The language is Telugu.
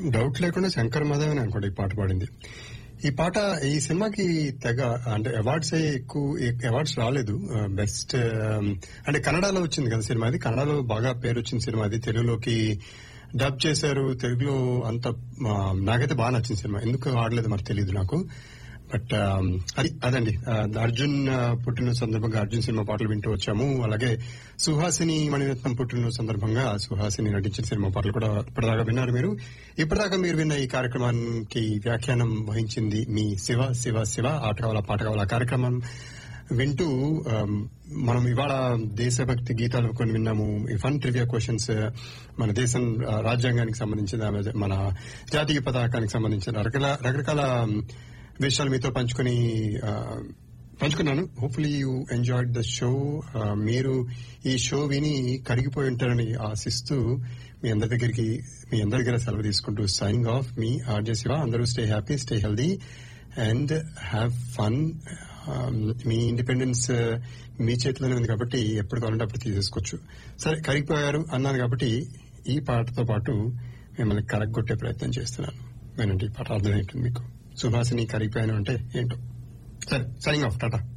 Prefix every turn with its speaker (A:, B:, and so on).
A: డౌట్ లేకుండా శంకర్ మాధవ్ అని అనుకోండి ఈ పాట పాడింది ఈ పాట ఈ సినిమాకి తెగ అంటే అవార్డ్స్ ఎక్కువ అవార్డ్స్ రాలేదు బెస్ట్ అంటే కన్నడలో వచ్చింది కదా సినిమా అది కన్నడలో బాగా పేరు వచ్చిన సినిమా అది తెలుగులోకి డబ్ చేశారు తెలుగులో అంత ఆ, నాకైతే బాగా నచ్చింది సినిమా ఎందుకు ఆడలేదు మరి తెలియదు నాకు బట్ అది అదండి ఆ, అర్జున్ ఆ, పుట్టినరోజు సందర్భంగా అర్జున్ సినిమా పాటలు వింటూ వచ్చాము అలాగే సుహాసిని మణిరత్నం పుట్టినరోజు సందర్భంగా సుహాసిని నటించిన సినిమా పాటలు కూడా ఇప్పటిదాకా విన్నారు మీరు ఇప్పటిదాకా మీరు విన్న ఈ కార్యక్రమానికి వ్యాఖ్యానం వహించింది మీ శివ శివ శివ ఆట కావాల పాట కావాల కార్యక్రమం వింటూ ఆమ్, మనం ఇవాళ దేశభక్తి గీతాలు కొన్ని విన్నాము ఈ ఫన్ ట్రివియా క్వశ్చన్స్ మన దేశం ఆ, రాజ్యాంగానికి సంబంధించిన మన జాతీయ పతాకానికి సంబంధించిన రకరకాల రకరకాల ఆమ్, విషయాలు మీతో పంచుకొని ఆ, పంచుకున్నాను hopefully you enjoyed the show మీరు ఈ షో విని కరిగిపోయి ఉంటారని ఆశిస్తూ మీ అందరి దగ్గరికి మీ అందరి దగ్గర సెలవు తీసుకుంటూ సైనింగ్ ఆఫ్ మీ ఆర్జే శివ అందరూ stay happy stay healthy and have fun మీ ఇండిపెండెన్స్ మీ చేతిలోనే ఉంది కాబట్టి ఎప్పుడు కావాలంటే అప్పుడు తీసేసుకోవచ్చు సరే కరిగిపోయారు అన్నాను కాబట్టి ఈ పాటతో పాటు మిమ్మల్ని కరగొట్టే ప్రయత్నం చేస్తున్నాను వినండి ఈ పాట అర్థమవుతుంది మీకు సుభాషిని కరిగిపోయాను అంటే ఏంటో సరే సైనింగ్ ఆఫ్ టాటా